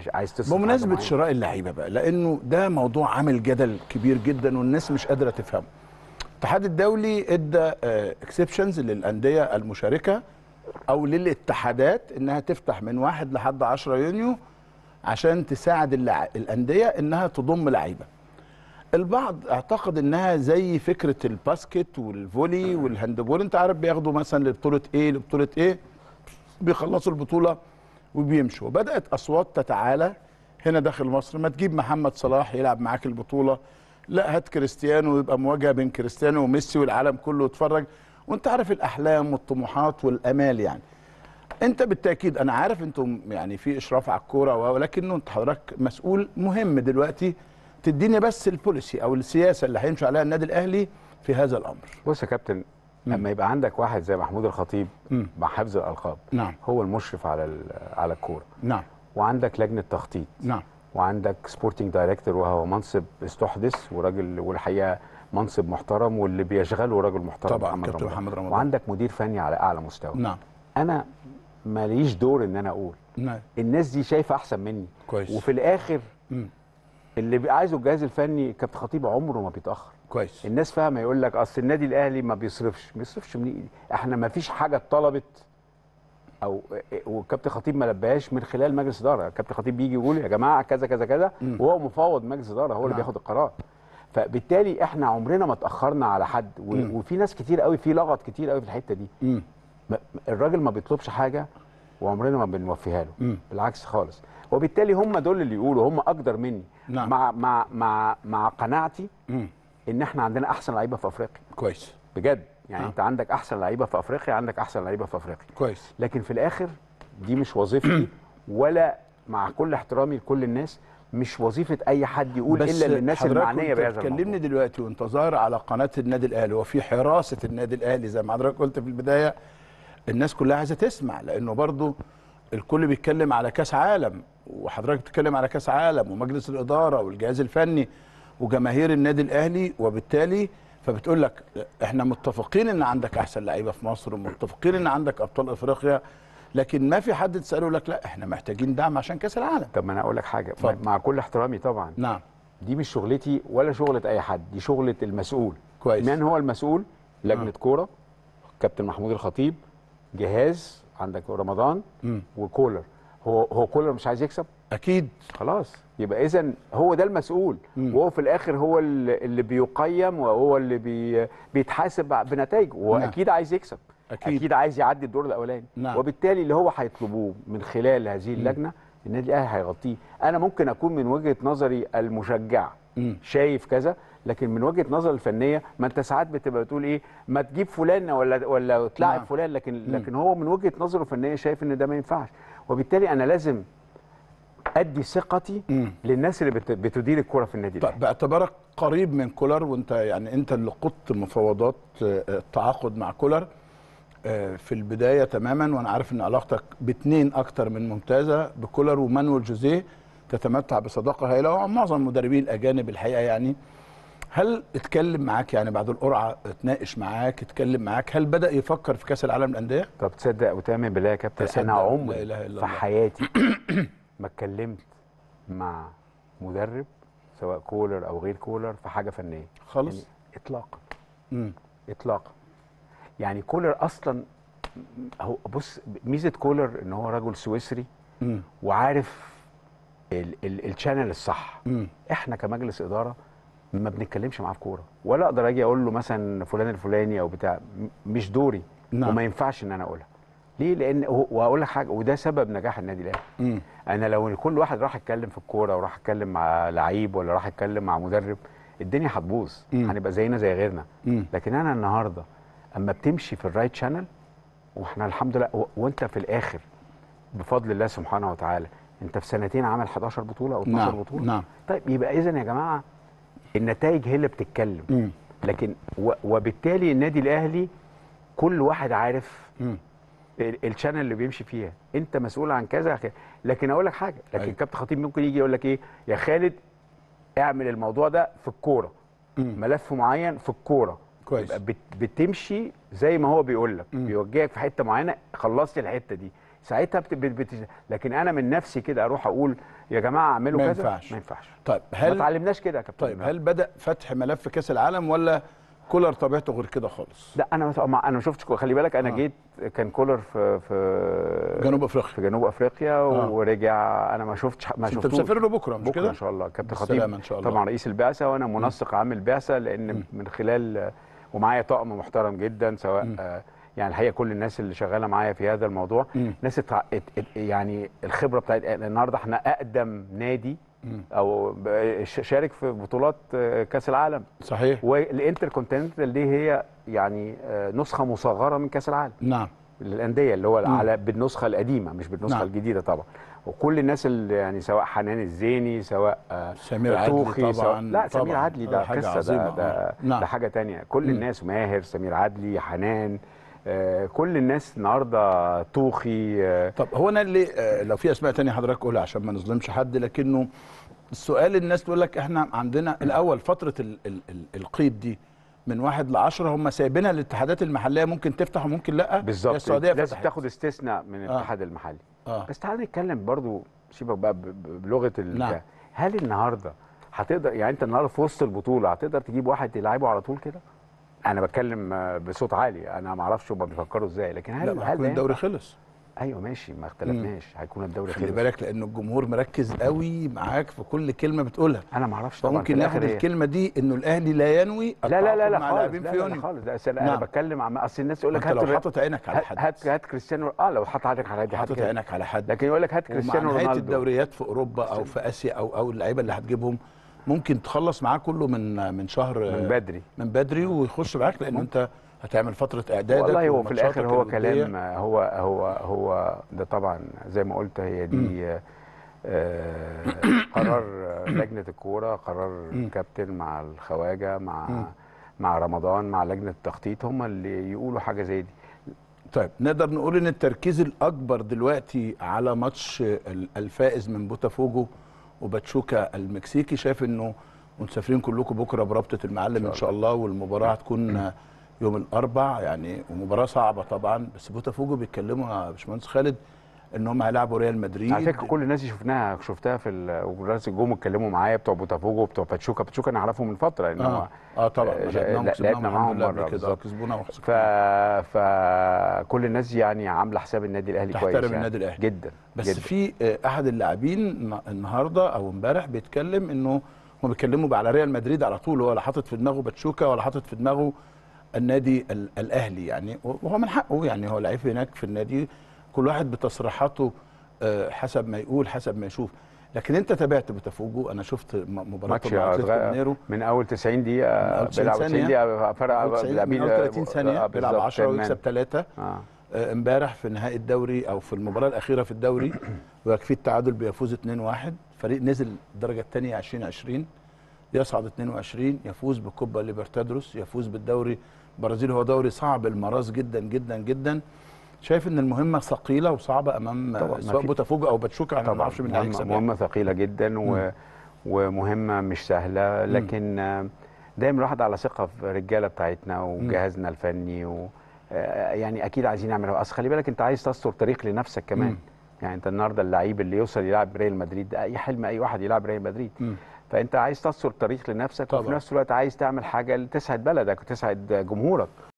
عايز تصرف بمناسبه حاجة معينة. شراء اللعيبه بقى لانه ده موضوع عامل جدل كبير جدا والناس مش قادره تفهمه الاتحاد الدولي ادى اكسبشنز للانديه المشاركه او للاتحادات انها تفتح من واحد لحد 10 يونيو عشان تساعد اللع... الانديه انها تضم لعيبه البعض اعتقد انها زي فكره الباسكت والفولي والهاندبول انت عارف بياخدوا مثلا لبطوله ايه لبطوله ايه بيخلصوا البطوله وبيمشوا بدات اصوات تتعالى هنا داخل مصر ما تجيب محمد صلاح يلعب معاك البطوله لا هات كريستيانو ويبقى مواجهه بين كريستيانو وميسي والعالم كله يتفرج وانت عارف الاحلام والطموحات والامال يعني انت بالتاكيد انا عارف انتم يعني في اشراف على الكوره ولكنه انت حضرتك مسؤول مهم دلوقتي تديني بس البوليسي او السياسه اللي هيمشي عليها النادي الاهلي في هذا الامر بص يا كابتن لما يبقى عندك واحد زي محمود الخطيب مم. مع حفظ الالقاب نعم هو المشرف على ال- على الكوره نعم وعندك لجنه تخطيط نعم وعندك سبورتنج دايركتور وهو منصب استحدث وراجل والحقيقه منصب محترم واللي بيشغله راجل محترم طبعاً، محمد كابتن رمضان. محمد رمضان. وعندك مدير فني على اعلى مستوى نعم انا ماليش دور ان انا اقول نعم الناس دي شايفه احسن مني كويس. وفي الاخر مم. اللي بي- عايزه الجهاز الفني كابتن خطيب عمره ما بيتاخر كويس الناس فاهمه يقول لك اصل النادي الاهلي ما بيصرفش ما بيصرفش منين احنا ما فيش حاجه اتطلبت او والكابتن خطيب ما لباهاش من خلال مجلس اداره الكابتن خطيب بيجي يقول يا جماعه كذا كذا كذا مم. وهو مفوض مجلس اداره هو اللي نعم. بياخد القرار فبالتالي احنا عمرنا ما اتاخرنا على حد و- مم. وفي ناس كتير قوي في لغط كتير قوي في الحته دي مم. ما- الراجل ما بيطلبش حاجه وعمرنا ما بنوفيها له مم. بالعكس خالص وبالتالي هم دول اللي يقولوا هم اقدر مني نعم. مع مع مع مع قناعتي مم. ان احنا عندنا احسن لعيبه في افريقيا كويس بجد يعني آه. آه. انت عندك احسن لعيبه في افريقيا عندك احسن لعيبه في افريقيا كويس لكن في الاخر دي مش وظيفتي ولا مع كل احترامي لكل الناس مش وظيفه اي حد يقول الا للناس حضرتك المعنيه كنت بهذا بتكلمني الموضوع دلوقتي وانت ظاهر على قناه النادي الاهلي وفي حراسه النادي الاهلي زي ما حضرتك قلت في البدايه الناس كلها عايزه تسمع لانه برضو الكل بيتكلم على كاس عالم وحضرتك بتتكلم على كاس عالم ومجلس الاداره والجهاز الفني وجماهير النادي الاهلي وبالتالي فبتقول لك احنا متفقين ان عندك احسن لعيبه في مصر ومتفقين ان عندك ابطال افريقيا لكن ما في حد تساله لك لا احنا محتاجين دعم عشان كاس العالم طب ما انا اقول لك حاجه اتفضل. مع كل احترامي طبعا نعم دي مش شغلتي ولا شغله اي حد دي شغله المسؤول كويس. من هو المسؤول لجنه آه. كوره كابتن محمود الخطيب جهاز عندك رمضان مم. وكولر هو هو كولر مش عايز يكسب اكيد خلاص يبقى اذا هو ده المسؤول مم. وهو في الاخر هو اللي اللي بيقيم وهو اللي بي بيتحاسب بنتائجه وهو نعم. اكيد عايز يكسب أكيد. اكيد عايز يعدي الدور الاولاني نعم. وبالتالي اللي هو هيطلبوه من خلال هذه اللجنه النادي الاهلي هيغطيه انا ممكن اكون من وجهه نظري المشجع مم. شايف كذا لكن من وجهه نظر الفنيه ما انت ساعات بتبقى بتقول ايه ما تجيب فلان ولا ولا تلاعب نعم. فلان لكن لكن هو من وجهه نظره الفنيه شايف ان ده ما ينفعش وبالتالي انا لازم ادي ثقتي مم. للناس اللي بت- بتدير الكره في النادي طيب الاهلي باعتبارك قريب من كولر وانت يعني انت اللي قدت مفاوضات آه، التعاقد مع كولر آه، في البدايه تماما وانا عارف ان علاقتك باثنين اكتر من ممتازه بكولر ومانويل جوزيه تتمتع بصداقه هائله ومعظم المدربين الاجانب الحقيقه يعني هل اتكلم معاك يعني بعد القرعه اتناقش معاك اتكلم معاك هل بدا يفكر في كاس العالم للانديه طب تصدق وتؤمن بالله يا كابتن تصدق، انا لا عمري إله إلا في الله. حياتي ما اتكلمت مع مدرب سواء كولر او غير كولر في حاجه فنيه خالص يعني اطلاقا مم. اطلاقا يعني كولر اصلا هو بص ميزه كولر ان هو رجل سويسري مم. وعارف ال- ال- الشانل الصح مم. احنا كمجلس اداره ما بنتكلمش معاه في كوره ولا اقدر اجي اقول له مثلا فلان الفلاني او بتاع م- مش دوري نعم. وما ينفعش ان انا اقولها ليه لان هو- واقول لك حاجه وده سبب نجاح النادي الاهلي مم. انا لو كل واحد راح يتكلم في الكوره وراح يتكلم مع لعيب ولا راح يتكلم مع مدرب الدنيا هتبوظ مم. هنبقى زينا زي غيرنا مم. لكن انا النهارده اما بتمشي في الرايت شانل واحنا الحمد لله و- وانت في الاخر بفضل الله سبحانه وتعالى انت في سنتين عامل 11 بطوله او 12 نعم بطوله نعم طيب يبقى اذا يا جماعه النتائج هي اللي بتتكلم مم. لكن و- وبالتالي النادي الاهلي كل واحد عارف مم. ال- الشانل اللي بيمشي فيها انت مسؤول عن كذا كذا. لكن اقول لك حاجه لكن أيوة. كابتن خطيب ممكن يجي يقول لك ايه يا خالد اعمل الموضوع ده في الكوره مم. ملف معين في الكوره كويس. يبقى بت- بتمشي زي ما هو بيقول لك مم. بيوجهك في حته معينه خلصت الحته دي ساعتها بت... بت... بت... لكن انا من نفسي كده اروح اقول يا جماعه اعملوا ما كذا ينفعش. ما ينفعش طيب ما هل اتعلمناش كده يا كابتن طيب هل بدا فتح ملف كاس العالم ولا كولر طبيعته غير كده خالص لا انا ما انا ما شفتش كو- خلي بالك انا آه. جيت كان كولر في في جنوب افريقيا في جنوب افريقيا آه. ورجع انا ما شفتش ما انت شفتوش مسافر له بكره مش بكره كده ان شاء الله كابتن بالسلامة خطيب إن شاء الله. طبعا رئيس البعثه وانا منسق عام البعثه لان من خلال ومعايا طقم محترم جدا سواء آه، يعني الحقيقه كل الناس اللي شغاله معايا في هذا الموضوع مم. ناس اتع... ات... ات... يعني الخبره بتاعت النهارده احنا اقدم نادي او ب- ش- شارك في بطولات آه، كاس العالم صحيح والانتر كونتيننتال دي هي يعني آه، نسخه مصغره من كاس العالم نعم للانديه اللي هو على بالنسخه القديمه مش بالنسخه نعم. الجديده طبعا وكل الناس اللي يعني سواء حنان الزيني سواء آه، سمير عدلي توخي سواء طبعاً، لا سمير طبعاً. عدلي ده ده حاجة قصه عظيمة، ده, ده, آه. نعم. ده حاجه تانية كل مم. الناس ماهر سمير عدلي حنان آه، كل الناس النهارده توخي آه، طب هو انا اللي آه، لو في اسماء تانية حضرتك قولها عشان ما نظلمش حد لكنه السؤال الناس تقول لك احنا عندنا الاول فتره ال ال ال القيد دي من واحد لعشرة هم سايبينها الاتحادات المحليه ممكن تفتح وممكن لا هي بالظبط السعوديه لازم فتحت تاخد استثناء من آه. الاتحاد المحلي اه بس تعالى نتكلم برضو سيبك بقى ب- ب- بلغه ال نعم. هل النهارده هتقدر يعني انت النهارده في وسط البطوله هتقدر تجيب واحد تلعبه على طول كده؟ انا بتكلم آه، بصوت عالي انا ما اعرفش هم بيفكروا ازاي لكن هل لا ما هل هيكون ده الدوري ينفع؟ خلص ايوه ماشي ما اختلفناش هيكون الدوري خلي خلص بالك لان الجمهور مركز قوي معاك في كل كلمه بتقولها انا ما اعرفش طبعا فممكن في ناخد الآخر هي- الكلمه دي انه الاهلي لا ينوي لا لا لا التعاقد لا مع خالص لاعبين لا في لا, لا يونيو خالص ده أصل انا نعم. أنا بتكلم عن اصل الناس يقول لك انت هات لو الر- حاطط عينك على هات حد هات, هات كريستيانو اه لو حط عينك على حد حاطط كده. عينك على حد لكن يقول لك هات ومع كريستيانو نهايه رونالدو الدوريات في اوروبا او في اسيا او او اللعيبه اللي هتجيبهم ممكن تخلص معاه كله من من شهر من بدري من بدري ويخش معاك لان انت هتعمل فتره اعدادك والله هو في وماتشاتك الاخر هو الودية. كلام هو هو هو ده طبعا زي ما قلت هي دي آه، آه، قرار آه، لجنه الكوره قرار الكابتن مع الخواجه مع مع رمضان مع لجنه التخطيط هم اللي يقولوا حاجه زي دي طيب نقدر نقول ان التركيز الاكبر دلوقتي على ماتش ال- الفائز من بوتافوجو وباتشوكا المكسيكي شايف انه مسافرين كلكم بكره برابطه المعلم ان شاء الله والمباراه هتكون يوم الاربع يعني ومباراه صعبه طبعا بس بوتافوجو بيتكلموا يا باشمهندس خالد ان هم هيلعبوا ريال مدريد على فكره كل الناس اللي شفناها شفتها في ال- والناس اللي جم اتكلموا معايا بتوع بوتافوجو وبتوع باتشوكا باتشوكا انا اعرفهم من فتره ان اه هو اه طبعا آه، لعبناهم لا- وكسبناهم لعبنا معاهم الحمد لله مرة قبل كده بالظبط. كسبونا ف... وخسرنا فكل الناس يعني عامله حساب النادي الاهلي تحترم كويس يعني. النادي الأهلي. جدا بس جدا. في آه، احد اللاعبين الن- النهارده او امبارح بيتكلم انه هم بيتكلموا على ريال مدريد على طول هو لا حاطط في دماغه باتشوكا ولا حاطط في دماغه النادي ال- الاهلي يعني وهو من حقه يعني هو لعيب هناك في النادي كل واحد بتصريحاته آه، حسب ما يقول حسب ما يشوف لكن انت تابعت بوتافوجو انا شفت م- مباراه ماتش مع اتلتيكو أتغ- مينيرو من اول 90 دقيقه أول 90 بيلعب 90 ثانية. دقيقه فرق أول 90 لاعبين من أول 30 ثانيه آه، بيلعب بالظبط، 10 كان ويكسب ثلاثه اه آه، امبارح في نهائي الدوري او في المباراه الاخيره في الدوري ويكفي التعادل بيفوز 2-1 فريق نزل الدرجه الثانيه 2020 يصعد 22 يفوز بكوبا ليبرتادروس يفوز بالدوري البرازيل هو دوري صعب المراس جدا جدا جدا شايف ان المهمه ثقيله وصعبه امام طبعاً، آه، ما سواء في- بوتافوجو او باتشوكا احنا ما طبعا نعرفش مين اللي مهمة, هيكسب يعني. مهمه ثقيله جدا و... ومهمه مش سهله لكن آه، دايما الواحد على ثقه في الرجاله بتاعتنا وجهازنا الفني و... آه، يعني اكيد عايزين نعمل اصل خلي بالك انت عايز تستر تاريخ لنفسك كمان مم. يعني انت النهارده اللعيب اللي يوصل يلعب ريال مدريد ده اي حلم اي واحد يلعب ريال مدريد مم. فانت عايز تستر تاريخ لنفسك طبعاً. وفي نفس الوقت عايز تعمل حاجه تسعد بلدك وتسعد جمهورك